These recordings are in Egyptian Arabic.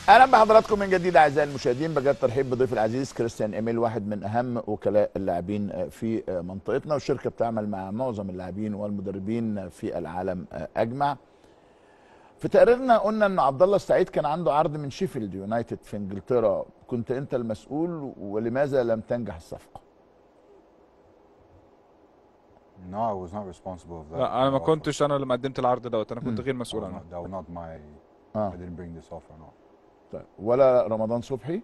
اهلا بحضراتكم من جديد اعزائي المشاهدين بجد ترحيب بضيف العزيز كريستيان ايميل واحد من اهم وكلاء اللاعبين في منطقتنا والشركه بتعمل مع معظم اللاعبين والمدربين في العالم اجمع. في تقريرنا قلنا ان عبد الله السعيد كان عنده عرض من شيفيلد يونايتد في انجلترا كنت انت المسؤول ولماذا لم تنجح الصفقه؟ No, I was not responsible of that. لا انا ما offer. كنتش انا اللي قدمت العرض دوت انا كنت مم. غير That مسؤول was عنه not, that was not my. اه I didn't bring this offer. No. طيب ولا رمضان صبحي؟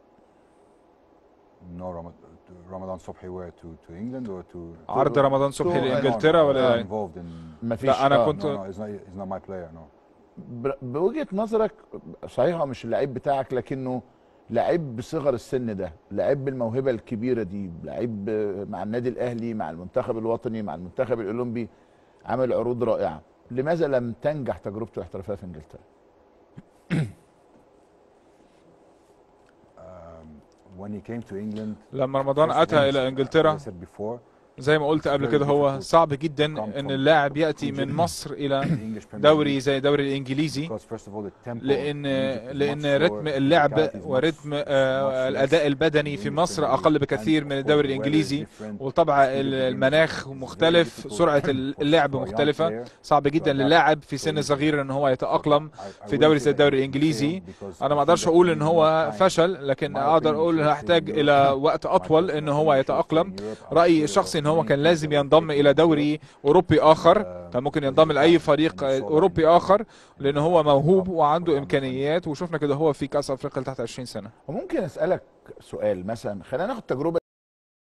No, Ramad- Ramadan Sobhi where to to England or to. عرض رمضان صبحي تو- لانجلترا No, no, I was not ولا involved in. ما فيش لا، أنا آه. كنت- No, no, he's not. He's not my player. No. ب- بوجهه نظرك صحيح هو مش اللعيب بتاعك لكنه لعيب بصغر السن ده لعيب بالموهبه الكبيره دي لعيب مع النادي الاهلي مع المنتخب الوطني مع المنتخب الاولمبي عمل عروض رائعه لماذا لم تنجح تجربته الاحترافيه في انجلترا Um, when he came to England. لما رمضان first اتى things, الى As I انجلترا said before, زي ما قلت قبل كده هو صعب جدا ان اللاعب ياتي من مصر the الى English Premier دوري League, زي الدوري الانجليزي because first of all the tempo لان in Egypt is لان much رتم slower, اللعب physicality is much- ورتم much آه، less الاداء in البدني the في English مصر Premier اقل League. بكثير And من of الدوري course the weather is الانجليزي different. وطبعا speed of the game المناخ is very مختلف difficult سرعه for- اللعب for a young مختلفه player. صعب جدا للاعب في سن صغير ان هو يتاقلم في دوري زي الدوري الانجليزي انا ما اقدرش اقول ان هو فشل لكن اقدر اقول هحتاج الى وقت اطول ان هو يتاقلم رايي الشخصي ان هو كان لازم ينضم الى دوري اوروبي اخر كان ممكن ينضم لاي فريق اوروبي اخر لان هو موهوب وعنده امكانيات وشفنا كده هو في كاس افريقيا تحت 20 سنه وممكن اسالك سؤال مثلا خلينا ناخد تجربه